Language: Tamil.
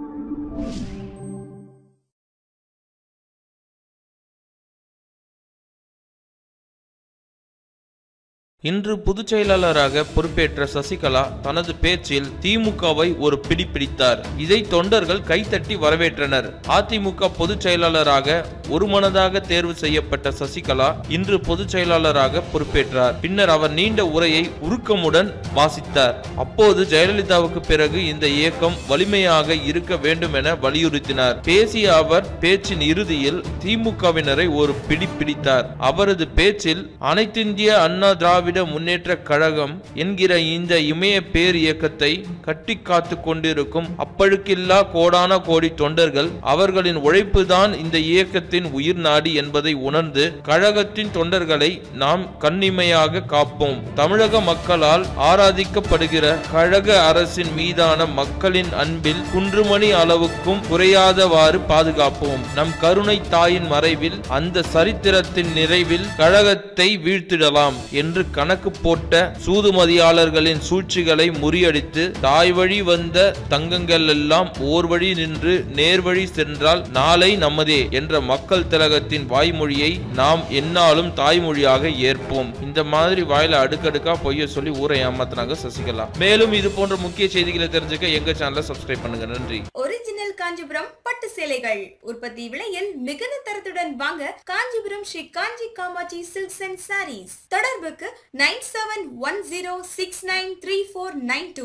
இன்று பொதுச் செயலாளராக பொறுப்பேற்ற சசிகலா தனது பேச்சில் திமுகவை ஒரு பிடி பிடித்தார் இதை தொண்டர்கள் கைத்தட்டி வரவேற்றனர் அதிமுக பொதுச் செயலாளராக ஒருமனதாக தேர்வு செய்யப்பட்ட சசிகலா இன்று பொதுச் செயலாளராக பொறுப்பேற்றார் பின்னர் அவர் நீண்ட உரையை உருக்கமுடன் வாசித்தார் அப்போது ஜெயலலிதாவுக்கு பிறகு இந்த இயக்கம் வலிமையாக இருக்க வேண்டும் என வலியுறுத்தினார் பேசிய அவர் பேச்சின் இறுதியில் திமுகவினரை ஒரு பிடி பிடித்தார் அவரது பேச்சில் அனைத்திந்திய அண்ணா திராவிட முன்னேற்ற கழகம் என்கிற இந்த இமய பேர் இயக்கத்தை கட்டி காத்து கொண்டிருக்கும் அப்பழுக்கில்லா கோடான கோடி தொண்டர்கள் அவர்களின் உழைப்புதான் இந்த இயக்கத்தின் உயிர் நாடி என்பதை உணர்ந்து கழகத்தின் தொண்டர்களை நாம் கண்ணிமையாக காப்போம் தமிழக மக்களால் ஆராதிக்கப்படுகிற கழக அரசின் மீதான மக்களின் அன்பில் குன்றுமணி அளவுக்கும் குறையாதவாறு பாதுகாப்போம் நம் கருணை தாயின் மறைவில் அந்த சரித்திரத்தின் நிறைவில் கழகத்தை வீழ்த்திடலாம் என்று கணக்கு போட்ட சூதுமதியாளர்களின் சூழ்ச்சிகளை முறியடித்து தாய் வழி வந்த தங்கங்கள் எல்லாம் ஓர் வழி நின்று நேர்வழி சென்றால் நாளை நமதே என்ற மக்கள் திலகத்தின் வாய்மொழியை நாம் எந்நாளும் தாய்மொழியாக ஏற்போம் இந்த மாதிரி வாயில அடுக்கடுக்கா பொய்ய சொல்லி ஊரை ஏமாத்தினாங்க சசிகலா மேலும் இது போன்ற முக்கிய செய்திகளை தெரிஞ்சுக்க எங்க சேனலை சப்ஸ்கிரைப் பண்ணுங்க நன்றி ஒரிஜினல் காஞ்சிபுரம் பட்டு சேலைகள் உற்பத்தி விலையில் மிகுந்த தரத்துடன் வாங்க Kanchipuram Sri Kanchi Kamakshi silks and saris தொடர்புக்கு nine seven one zero six nine three four nine two